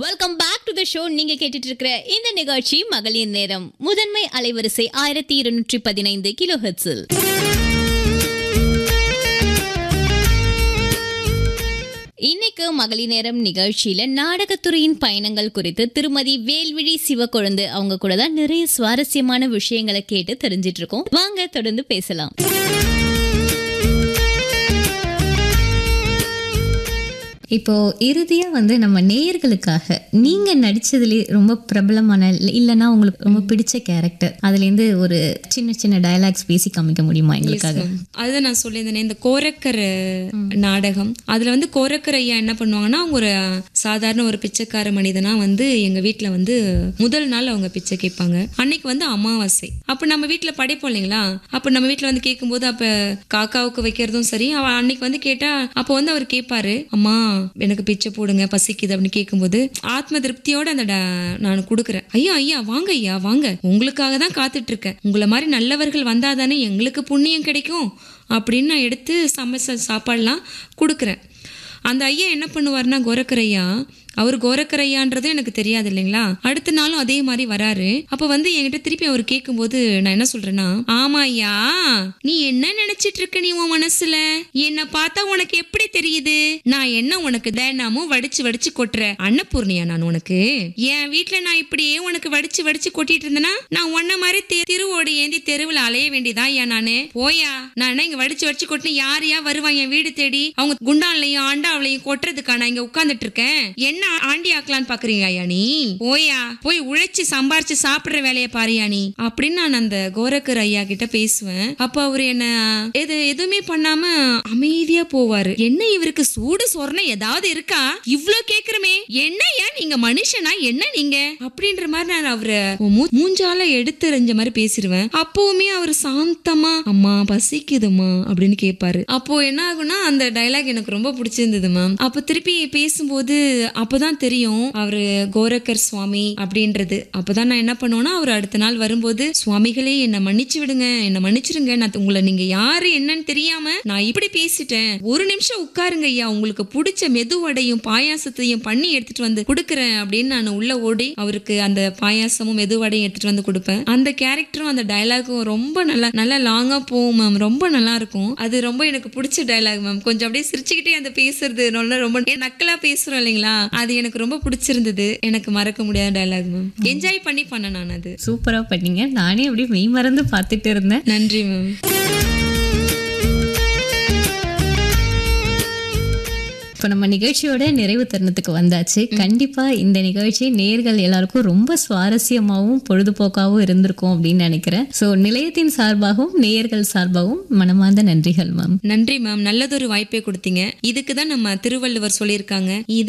welcome back to the show நீங்க கேட்டுட்டு இருக்கிற இந்த நிகழ்ச்சி மகளிர் நேரம் முதன்மை அலைவரிசை ஆயிரத்தி இருநூற்றி பதினைந்து கிலோ ஹெட்ஸில் இன்னைக்கு மகளிர் நேரம் நிகழ்ச்சியில நாடகத்துறையின் பயணங்கள் குறித்து திருமதி வேல்விழி சிவக்கொழுந்து அவங்க கூட தான் நிறைய சுவாரஸ்யமான விஷயங்களை கேட்டு தெரிஞ்சிட்டு இருக்கோம் வாங்க தொடர்ந்து பேசலாம் இப்போ இறுதியா வந்து நம்ம நேயர்களுக்காக நீங்க நடிச்சதுல ரொம்ப பிரபலமான இல்ல- இல்லனா உங்களுக்கு ரொம்ப பிடிச்ச கேரக்டர் அதுல இருந்து ஒரு சின்ன சின்ன டயலாக்ஸ் பேசி காமிக்க முடியுமா எங்களுக்காக அதுதான் நான் சொல்லியிருந்தேனே இந்த கோரக்கர் நாடகம் அதுல வந்து கோரக்கர் ஐயா என்ன பண்ணுவாங்கன்னா அவங்க ஒரு சாதாரண ஒரு பிச்சைக்கார மனிதனா வந்து எங்க வீட்ல வந்து முதல் நாள் அவங்க பிச்சை கேட்பாங்க அன்னைக்கு வந்து அமாவாசை அப்ப நம்ம வீட்ல படைப்போம் இல்லைங்களா அப்ப நம்ம வீட்ல வந்து கேட்கும்போது அப்ப காக்காவுக்கு வைக்கிறதும் சரி அவ அன்னைக்கு வந்து கேட்டா அப்ப வந்து அவர் கேட்பாரு அம்மா எனக்கு பிச்சை போடுங்க பசிக்குது அப்படின்னு கேட்கும்போது ஆத்ம திருப்தியோட அந்த ட- நான் கொடுக்குறேன் ஐயா ஐயா வாங்க ஐயா வாங்க உங்களுக்காக தான் காத்துட்டு இருக்கேன் உங்களை மாதிரி நல்லவர்கள் வந்தாதானே எங்களுக்கு புண்ணியம் கிடைக்கும் அப்படின்னு நான் எடுத்து சமைச்ச சாப்பாடுலாம் கொடுக்குறேன் அந்த ஐயா என்ன பண்ணுவார்னா கோரக்கரையா அவர் கோரக்கரையான்றது எனக்கு தெரியாது இல்லைங்களா அடுத்த நாளும் அதே மாதிரி வராரு அப்ப வந்து என்கிட்ட திருப்பி அவர் கேட்கும்போது நான் என்ன சொல்றேன்னா ஆமா ஐயா நீ என்ன நினைச்சிட்டு இருக்க நீ உன் மனசுல என்ன பார்த்தா உனக்கு எப்படி தெரியுது நான் என்ன உனக்கு தினமும் வடிச்சு வடிச்சு கொட்டுறேன் அன்னபூர்ணியா நான் உனக்கு என் வீட்ல நான் இப்படியே உனக்கு வடிச்சு வடிச்சு கொட்டிட்டு இருந்தேன்னா நான் உன்ன மாதிரி தெ- திருவோடு ஏந்தி தெருவுல அலைய வேண்டியதா ஐயா நானு போயா நான் என்ன இங்க வடிச்சு வடிச்சு கொட்டின யார் யார் வருவான் என் வீடு தேடி அவங்க குண்டான்லையும் ஆண்டாவிலையும் கொட்டுறதுக்கா நான் இங்க உட்கார்ந்துட்டு இருக்கேன் என்ன ஆண்டி ஆக்கலான்னு பாக்குறீங்க ஐயா நீ போயா போய் உழைச்சு சம்பாரிச்சு சாப்பிடுற வேலையை பாரியா நீ அப்படின்னு நான் அந்த கோரக்கர் ஐயா கிட்ட பேசுவேன் அப்ப அவரு என்ன எது எதுவுமே பண்ணாம அமைதியா போவாரு என்ன இவருக்கு சூடு சொரணை ஏதாவது இருக்கா இவ்ளோ கேக்குறமே என்ன ஏன் நீங்க மனுஷனா என்ன நீங்க அப்படின்ற மாதிரி நான் அவரை மூ- மூஞ்சால எடுத்துறிஞ்ச மாதிரி பேசிடுவேன் அப்பவுமே அவர் சாந்தமா அம்மா பசிக்குதுமா அப்படின்னு கேட்பாரு அப்போ என்ன ஆகும்னா அந்த டைலாக் எனக்கு ரொம்ப பிடிச்சிருந்தது மேம் அப்ப திருப்பி பேசும்போது அப்பதான் தெரியும் அவரு கோரக்கர் சுவாமி அப்படின்றது அப்பதான் நான் என்ன பண்ணுவேன்னா அவர் அடுத்த நாள் வரும்போது சுவாமிகளே என்னை மன்னிச்சு விடுங்க என்னை மன்னிச்சிருங்க நான் உங்களை நீங்க யாரு என்னன்னு தெரியாம நான் இப்படி பேசிட்டேன் ஒரு நிமிஷம் உட்காருங்க ஐயா உங்களுக்கு பிடிச்ச மெதுவடையும் பாயாசத்தையும் பண்ணி எடுத்துட்டு வந்து கொடுக்குறேன் அப்படின்னு நான் உள்ள ஓடி அவருக்கு அந்த பாயாசமும் மெதுவடையும் எடுத்துட்டு வந்து கொடுப்பேன் அந்த கேரக்டரும் அந்த டயலாகும் ரொம்ப நல்லா நல்லா லாங்கா போகும் மேம் ரொம்ப நல்லா இருக்கும் அது ரொம்ப எனக்கு பிடிச்ச டயலாக் மேம் கொஞ்சம் அப்படியே சிரிச்சுக்கிட்டே அந்த பேசுறது நல்லா ரொம்ப நக்கலா பேசுறோம் இல்லைங்களா அது எனக்கு ரொம்ப பிடிச்சிருந்தது எனக்கு மறக்க முடியாத டயலாக் மேம் என்ஜாய் பண்ணி பண்ணேன் நான் அது சூப்பரா பண்ணீங்க நானே அப்படியே மெய் மறந்து பார்த்துட்டு இருந்தேன் நன்றி மேம் இப்போ நம்ம நிகழ்ச்சியோட நிறைவு தருணத்துக்கு வந்தாச்சு கண்டிப்பா இந்த நிகழ்ச்சி நேர்கள் எல்லாருக்கும் ரொம்ப சுவாரஸ்யமாகவும் பொழுதுபோக்காகவும் இருந்திருக்கும் அப்படின்னு நினைக்கிறேன் ஸோ நிலையத்தின் சார்பாகவும் நேயர்கள் சார்பாகவும் மனமார்ந்த நன்றிகள் மேம் நன்றி மேம் நல்லதொரு வாய்ப்பை கொடுத்தீங்க இதுக்கு தான் நம்ம திருவள்ளுவர் சொல்லியிருக்காங்க இது